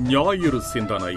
ஞாயிறு சிந்தனை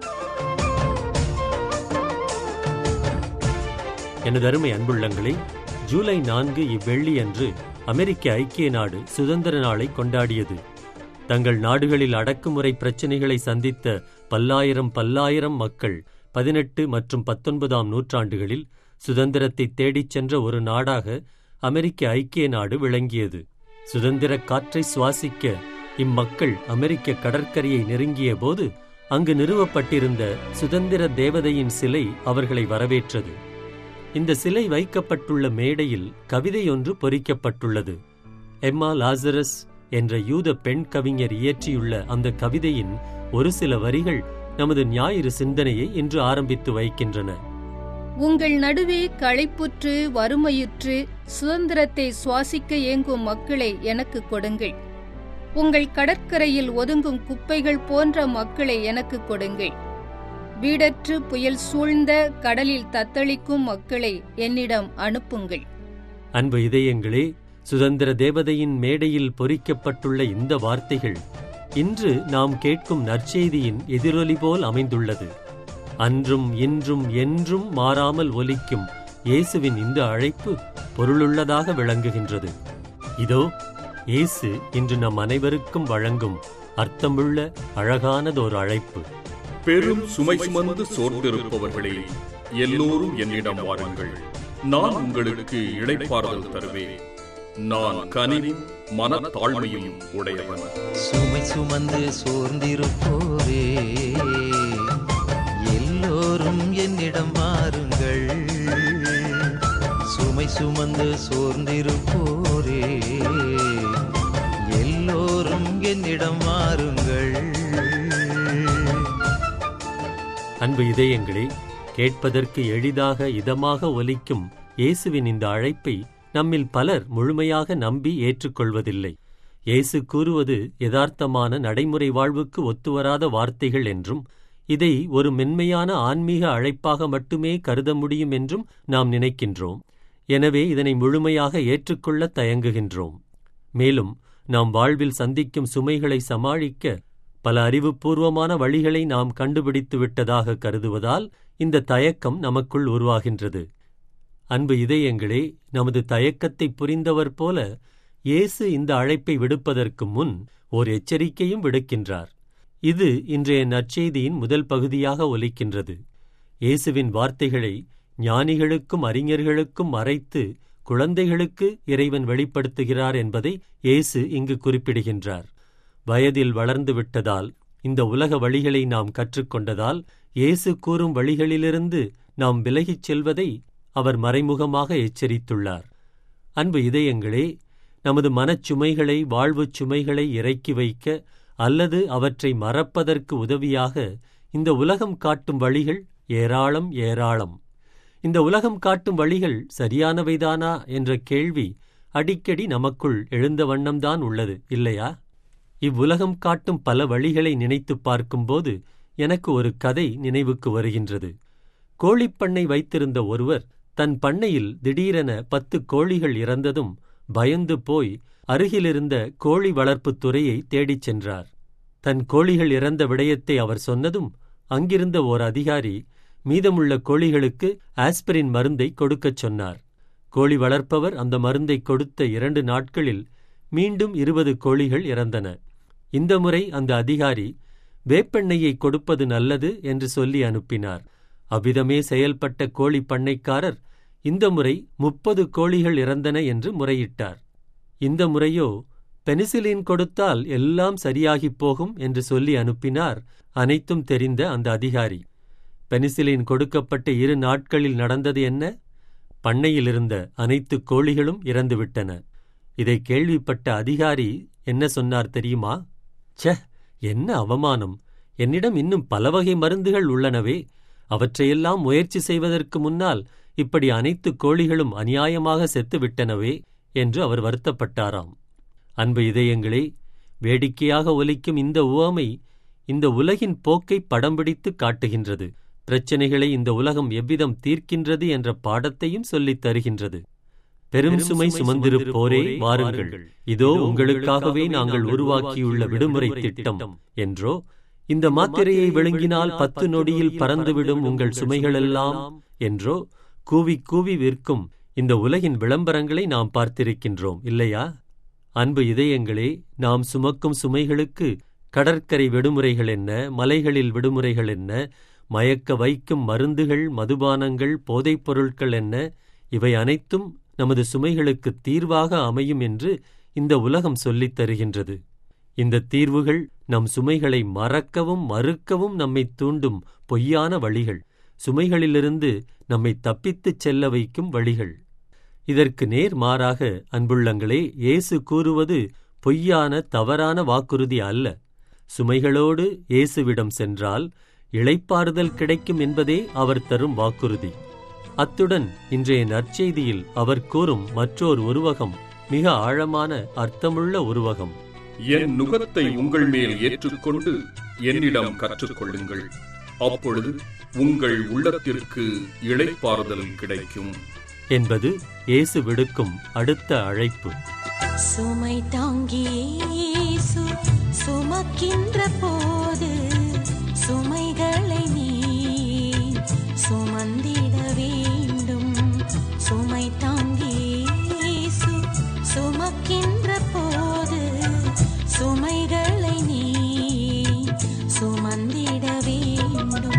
எனது அருமை அன்புள்ளங்களே ஜூலை நான்கு இவ்வெள்ளி அன்று அமெரிக்க ஐக்கிய நாடு சுதந்திர நாளை கொண்டாடியது தங்கள் நாடுகளில் அடக்குமுறை பிரச்சினைகளை சந்தித்த பல்லாயிரம் பல்லாயிரம் மக்கள் பதினெட்டு மற்றும் பத்தொன்பதாம் நூற்றாண்டுகளில் சுதந்திரத்தை தேடிச் சென்ற ஒரு நாடாக அமெரிக்க ஐக்கிய நாடு விளங்கியது சுதந்திர காற்றை சுவாசிக்க இம்மக்கள் அமெரிக்க கடற்கரையை நெருங்கிய போது அங்கு நிறுவப்பட்டிருந்த சுதந்திர தேவதையின் சிலை அவர்களை வரவேற்றது இந்த சிலை வைக்கப்பட்டுள்ள மேடையில் கவிதையொன்று பொறிக்கப்பட்டுள்ளது எம்மா லாசரஸ் என்ற யூத பெண் கவிஞர் இயற்றியுள்ள அந்த கவிதையின் ஒரு சில வரிகள் நமது ஞாயிறு சிந்தனையை இன்று ஆரம்பித்து வைக்கின்றன உங்கள் நடுவே களைப்புற்று வறுமையுற்று சுதந்திரத்தை சுவாசிக்க ஏங்கும் மக்களை எனக்கு கொடுங்கள் உங்கள் கடற்கரையில் ஒதுங்கும் குப்பைகள் போன்ற மக்களை எனக்கு கொடுங்கள் வீடற்று புயல் சூழ்ந்த கடலில் தத்தளிக்கும் மக்களை என்னிடம் அனுப்புங்கள் அன்பு இதயங்களே சுதந்திர தேவதையின் மேடையில் பொறிக்கப்பட்டுள்ள இந்த வார்த்தைகள் இன்று நாம் கேட்கும் நற்செய்தியின் எதிரொலி போல் அமைந்துள்ளது அன்றும் இன்றும் என்றும் மாறாமல் ஒலிக்கும் இயேசுவின் இந்த அழைப்பு பொருளுள்ளதாக விளங்குகின்றது இதோ இயேசு இன்று நம் அனைவருக்கும் வழங்கும் அர்த்தமுள்ள அழகானதொரு அழைப்பு பெரும் சுமை சுமந்து சோர்ந்திருப்பவர்களே எல்லோரும் என்னிடம் வாருங்கள் நான் உங்களுக்கு இளைப்பாறுதல் தருவேன் நான் கனிவும் மனத்தாழ்மையும் உடையவன் சுமை சுமந்து சோர்ந்திருப்போரே எல்லோரும் என்னிடம் வாருங்கள் சுமை சுமந்து சோர்ந்திருப்போரே எல்லோரும் என்னிடம் வாருங்கள் அன்பு இதயங்களே கேட்பதற்கு எளிதாக இதமாக ஒலிக்கும் இயேசுவின் இந்த அழைப்பை நம்மில் பலர் முழுமையாக நம்பி ஏற்றுக்கொள்வதில்லை இயேசு கூறுவது யதார்த்தமான நடைமுறை வாழ்வுக்கு ஒத்துவராத வார்த்தைகள் என்றும் இதை ஒரு மென்மையான ஆன்மீக அழைப்பாக மட்டுமே கருத முடியும் என்றும் நாம் நினைக்கின்றோம் எனவே இதனை முழுமையாக ஏற்றுக்கொள்ள தயங்குகின்றோம் மேலும் நாம் வாழ்வில் சந்திக்கும் சுமைகளை சமாளிக்க பல அறிவுபூர்வமான வழிகளை நாம் கண்டுபிடித்து விட்டதாக கருதுவதால் இந்த தயக்கம் நமக்குள் உருவாகின்றது அன்பு இதயங்களே நமது தயக்கத்தை புரிந்தவர் போல இயேசு இந்த அழைப்பை விடுப்பதற்கு முன் ஓர் எச்சரிக்கையும் விடுக்கின்றார் இது இன்றைய நற்செய்தியின் முதல் பகுதியாக ஒலிக்கின்றது இயேசுவின் வார்த்தைகளை ஞானிகளுக்கும் அறிஞர்களுக்கும் மறைத்து குழந்தைகளுக்கு இறைவன் வெளிப்படுத்துகிறார் என்பதை இயேசு இங்கு குறிப்பிடுகின்றார் வயதில் வளர்ந்து விட்டதால் இந்த உலக வழிகளை நாம் கற்றுக்கொண்டதால் இயேசு கூறும் வழிகளிலிருந்து நாம் விலகிச் செல்வதை அவர் மறைமுகமாக எச்சரித்துள்ளார் அன்பு இதயங்களே நமது மனச்சுமைகளை வாழ்வுச் சுமைகளை இறக்கி வைக்க அல்லது அவற்றை மறப்பதற்கு உதவியாக இந்த உலகம் காட்டும் வழிகள் ஏராளம் ஏராளம் இந்த உலகம் காட்டும் வழிகள் சரியானவைதானா என்ற கேள்வி அடிக்கடி நமக்குள் எழுந்த வண்ணம்தான் உள்ளது இல்லையா இவ்வுலகம் காட்டும் பல வழிகளை நினைத்துப் பார்க்கும்போது எனக்கு ஒரு கதை நினைவுக்கு வருகின்றது கோழிப்பண்ணை வைத்திருந்த ஒருவர் தன் பண்ணையில் திடீரென பத்து கோழிகள் இறந்ததும் பயந்து போய் அருகிலிருந்த கோழி வளர்ப்புத் துறையை தேடிச் சென்றார் தன் கோழிகள் இறந்த விடயத்தை அவர் சொன்னதும் அங்கிருந்த ஓர் அதிகாரி மீதமுள்ள கோழிகளுக்கு ஆஸ்பிரின் மருந்தை கொடுக்கச் சொன்னார் கோழி வளர்ப்பவர் அந்த மருந்தை கொடுத்த இரண்டு நாட்களில் மீண்டும் இருபது கோழிகள் இறந்தன இந்த முறை அந்த அதிகாரி வேப்பெண்ணெயை கொடுப்பது நல்லது என்று சொல்லி அனுப்பினார் அவ்விதமே செயல்பட்ட கோழி பண்ணைக்காரர் இந்த முறை முப்பது கோழிகள் இறந்தன என்று முறையிட்டார் இந்த முறையோ பெனிசிலின் கொடுத்தால் எல்லாம் சரியாகிப் போகும் என்று சொல்லி அனுப்பினார் அனைத்தும் தெரிந்த அந்த அதிகாரி பெனிசிலின் கொடுக்கப்பட்ட இரு நாட்களில் நடந்தது என்ன பண்ணையில் இருந்த அனைத்து கோழிகளும் இறந்துவிட்டன இதை கேள்விப்பட்ட அதிகாரி என்ன சொன்னார் தெரியுமா ச்சே என்ன அவமானம் என்னிடம் இன்னும் பல வகை மருந்துகள் உள்ளனவே அவற்றையெல்லாம் முயற்சி செய்வதற்கு முன்னால் இப்படி அனைத்து கோழிகளும் அநியாயமாக செத்துவிட்டனவே என்று அவர் வருத்தப்பட்டாராம் அன்பு இதயங்களே வேடிக்கையாக ஒலிக்கும் இந்த உவமை இந்த உலகின் போக்கை படம் பிடித்து காட்டுகின்றது பிரச்சனைகளை இந்த உலகம் எவ்விதம் தீர்க்கின்றது என்ற பாடத்தையும் சொல்லித் தருகின்றது பெரும் சுமை சுமந்திருப்போரே வாருங்கள் இதோ உங்களுக்காகவே நாங்கள் உருவாக்கியுள்ள விடுமுறை திட்டம் என்றோ இந்த மாத்திரையை விழுங்கினால் பத்து நொடியில் பறந்துவிடும் உங்கள் சுமைகளெல்லாம் என்றோ கூவி கூவி விற்கும் இந்த உலகின் விளம்பரங்களை நாம் பார்த்திருக்கின்றோம் இல்லையா அன்பு இதயங்களே நாம் சுமக்கும் சுமைகளுக்கு கடற்கரை விடுமுறைகள் என்ன மலைகளில் விடுமுறைகள் என்ன மயக்க வைக்கும் மருந்துகள் மதுபானங்கள் போதைப் பொருட்கள் என்ன இவை அனைத்தும் நமது சுமைகளுக்கு தீர்வாக அமையும் என்று இந்த உலகம் சொல்லித் தருகின்றது இந்த தீர்வுகள் நம் சுமைகளை மறக்கவும் மறுக்கவும் நம்மை தூண்டும் பொய்யான வழிகள் சுமைகளிலிருந்து நம்மை தப்பித்துச் செல்ல வைக்கும் வழிகள் இதற்கு நேர் மாறாக அன்புள்ளங்களே இயேசு கூறுவது பொய்யான தவறான வாக்குறுதி அல்ல சுமைகளோடு இயேசுவிடம் சென்றால் இளைப்பாறுதல் கிடைக்கும் என்பதே அவர் தரும் வாக்குறுதி அத்துடன் இன்றைய நற்செய்தியில் அவர் கூறும் மற்றோர் உருவகம் மிக ஆழமான அர்த்தமுள்ள உருவகம் என் நுகத்தை உங்கள் மேல் ஏற்றுக்கொண்டு என்னிடம் கற்றுக்கொள்ளுங்கள் அப்பொழுது உங்கள் உள்ளத்திற்கு இளைப்பாறுதல் கிடைக்கும் என்பது இயேசு விடுக்கும் அடுத்த அழைப்பு சுமை தாங்கியே இயேசு சுமக்கின்ற போது சுமைகளை நீ சுமந்திட வேண்டும் சுமை தாங்கியே இயேசு சுமக்கின்ற போது சுமைகளை நீ சுமந்திட வேண்டும்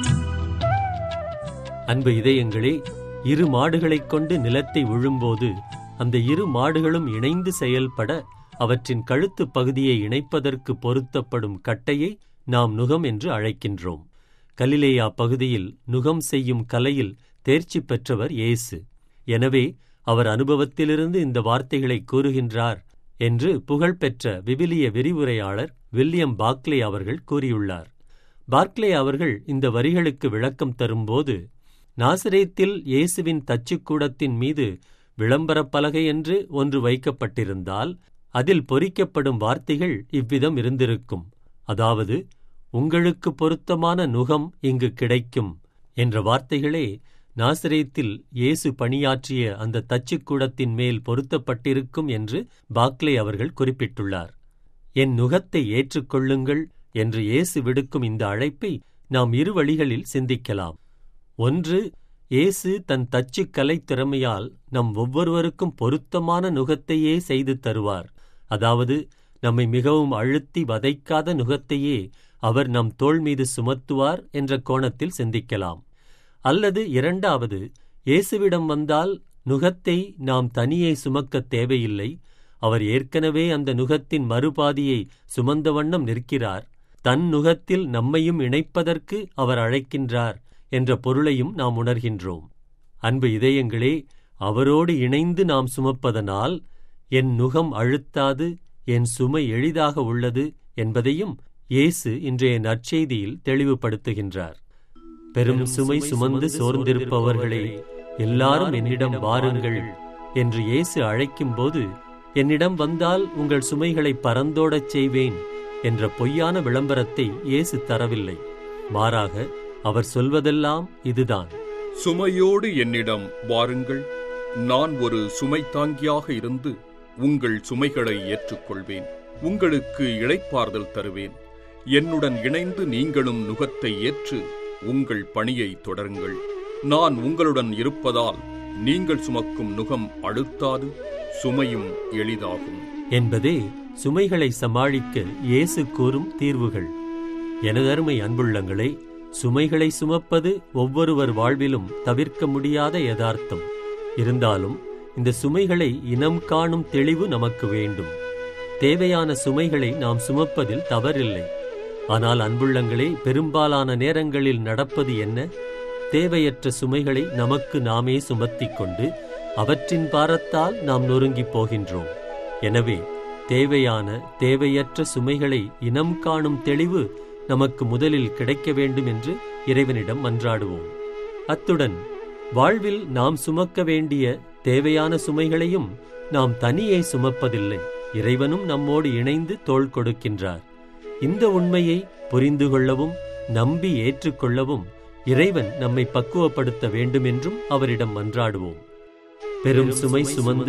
அன்பு இதயங்களே இரு மாடுகளைக் கொண்டு நிலத்தை உழும்போது அந்த இரு மாடுகளும் இணைந்து செயல்பட அவற்றின் கழுத்துப் பகுதியை இணைப்பதற்கு பொருத்தப்படும் கட்டையை நாம் நுகம் என்று அழைக்கின்றோம் கலிலேயா பகுதியில் நுகம் செய்யும் கலையில் தேர்ச்சி பெற்றவர் இயேசு எனவே அவர் அனுபவத்திலிருந்து இந்த வார்த்தைகளை கூறுகின்றார் என்று புகழ்பெற்ற விவிலிய விரிவுரையாளர் வில்லியம் பாக்லே அவர்கள் கூறியுள்ளார் பார்க்லே அவர்கள் இந்த வரிகளுக்கு விளக்கம் தரும்போது நாசரேத்தில் இயேசுவின் தச்சுக்கூடத்தின் மீது விளம்பரப் பலகை என்று ஒன்று வைக்கப்பட்டிருந்தால் அதில் பொறிக்கப்படும் வார்த்தைகள் இவ்விதம் இருந்திருக்கும் அதாவது உங்களுக்கு பொருத்தமான நுகம் இங்கு கிடைக்கும் என்ற வார்த்தைகளே நாசரேத்தில் இயேசு பணியாற்றிய அந்த தச்சுக்கூடத்தின் மேல் பொருத்தப்பட்டிருக்கும் என்று பாக்லே அவர்கள் குறிப்பிட்டுள்ளார் என் நுகத்தை ஏற்றுக்கொள்ளுங்கள் என்று இயேசு விடுக்கும் இந்த அழைப்பை நாம் இரு வழிகளில் சிந்திக்கலாம் ஒன்று இயேசு தன் தச்சுக் கலைத் திறமையால் நம் ஒவ்வொருவருக்கும் பொருத்தமான நுகத்தையே செய்து தருவார் அதாவது நம்மை மிகவும் அழுத்தி வதைக்காத நுகத்தையே அவர் நம் தோள் மீது சுமத்துவார் என்ற கோணத்தில் சிந்திக்கலாம் அல்லது இரண்டாவது இயேசுவிடம் வந்தால் நுகத்தை நாம் தனியே சுமக்கத் தேவையில்லை அவர் ஏற்கனவே அந்த நுகத்தின் மறுபாதியை சுமந்த வண்ணம் நிற்கிறார் தன் நுகத்தில் நம்மையும் இணைப்பதற்கு அவர் அழைக்கின்றார் என்ற பொருளையும் நாம் உணர்கின்றோம் அன்பு இதயங்களே அவரோடு இணைந்து நாம் சுமப்பதனால் என் நுகம் அழுத்தாது என் சுமை எளிதாக உள்ளது என்பதையும் இயேசு இன்றைய நற்செய்தியில் தெளிவுபடுத்துகின்றார் பெரும் சுமை சுமந்து சோர்ந்திருப்பவர்களே எல்லாரும் என்னிடம் வாருங்கள் என்று இயேசு அழைக்கும்போது என்னிடம் வந்தால் உங்கள் சுமைகளை பறந்தோடச் செய்வேன் என்ற பொய்யான விளம்பரத்தை இயேசு தரவில்லை மாறாக அவர் சொல்வதெல்லாம் இதுதான் சுமையோடு என்னிடம் வாருங்கள் நான் ஒரு சுமை தாங்கியாக இருந்து உங்கள் சுமைகளை ஏற்றுக்கொள்வேன் உங்களுக்கு இளைப்பாறுதல் தருவேன் என்னுடன் இணைந்து நீங்களும் நுகத்தை ஏற்று உங்கள் பணியை தொடருங்கள் நான் உங்களுடன் இருப்பதால் நீங்கள் சுமக்கும் நுகம் அழுத்தாது சுமையும் எளிதாகும் என்பதே சுமைகளை சமாளிக்க இயேசு கூறும் தீர்வுகள் எனதருமை அன்புள்ளங்களே சுமைகளை சுமப்பது ஒவ்வொருவர் வாழ்விலும் தவிர்க்க முடியாத யதார்த்தம் இருந்தாலும் இந்த சுமைகளை இனம் காணும் தெளிவு நமக்கு வேண்டும் தேவையான சுமைகளை நாம் சுமப்பதில் தவறில்லை ஆனால் அன்புள்ளங்களே பெரும்பாலான நேரங்களில் நடப்பது என்ன தேவையற்ற சுமைகளை நமக்கு நாமே சுமத்திக் கொண்டு அவற்றின் பாரத்தால் நாம் நொறுங்கிப் போகின்றோம் எனவே தேவையான தேவையற்ற சுமைகளை இனம் காணும் தெளிவு நமக்கு முதலில் கிடைக்க வேண்டும் என்று இறைவனிடம் மன்றாடுவோம் அத்துடன் வாழ்வில் நாம் சுமக்க வேண்டிய தேவையான சுமைகளையும் நாம் தனியே சுமப்பதில்லை இறைவனும் நம்மோடு இணைந்து தோள் கொடுக்கின்றார் இந்த உண்மையை புரிந்து கொள்ளவும் நம்பி ஏற்றுக்கொள்ளவும் இறைவன் நம்மை பக்குவப்படுத்த வேண்டும் என்றும் அவரிடம் மன்றாடுவோம் பெரும் சுமை சுமந்து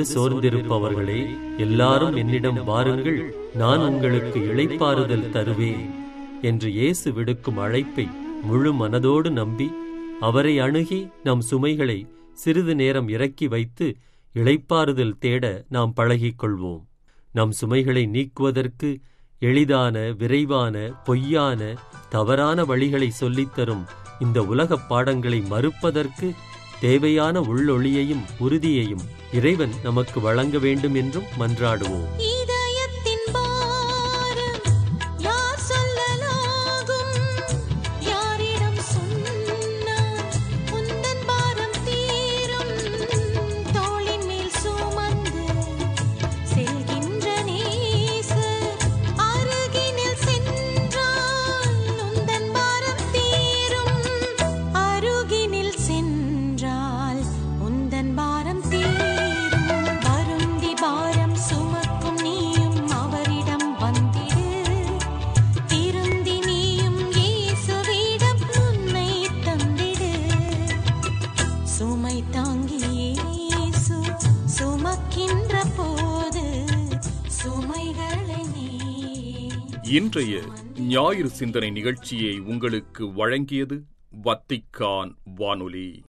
சோர்ந்திருப்பவர்களே எல்லாரும் என்னிடம் வாருங்கள் நான் உங்களுக்கு இளைப்பாறுதல் தருவேன் என்று இயேசு விடுக்கும் அழைப்பை முழு மனதோடு நம்பி அவரை அணுகி நம் சுமைகளை சிறிது நேரம் இறக்கி வைத்து இளைப்பாறுதல் தேட நாம் பழகிக் கொள்வோம் நம் சுமைகளை நீக்குவதற்கு எளிதான விரைவான பொய்யான தவறான வழிகளை சொல்லித்தரும் இந்த உலகப் பாடங்களை மறுப்பதற்கு தேவையான உள்ளொளியையும் உறுதியையும் இறைவன் நமக்கு வழங்க வேண்டும் என்றும் மன்றாடுவோம் இதயத்தின் பாரம் யார் சொல்லலாகும் யாரிடம் சொன்னால் உந்தன் பாரம் தீரும் தோளின் மேல் சுமந்து செல்கின்ற நேசர் அருகினில் சென்றால் உந்தன் பாரம் தீரும் அருகினில் சென்றால் உந்தன் பாரம் தீரும் வருந்தி பாரம் சுமக்கும் நீயும் அவரிடம் வந்திடு திருந்தி நீயும் இயேசுவிடம் உன்னை தந்திடு சுமை தாங்கி இயேசு சுமக்கின்ற போது சுமைகளை நீ இன்றைய ஞாயிறு சிந்தனை நிகழ்ச்சியை உங்களுக்கு வழங்கியது வத்திக்கான் வானொலி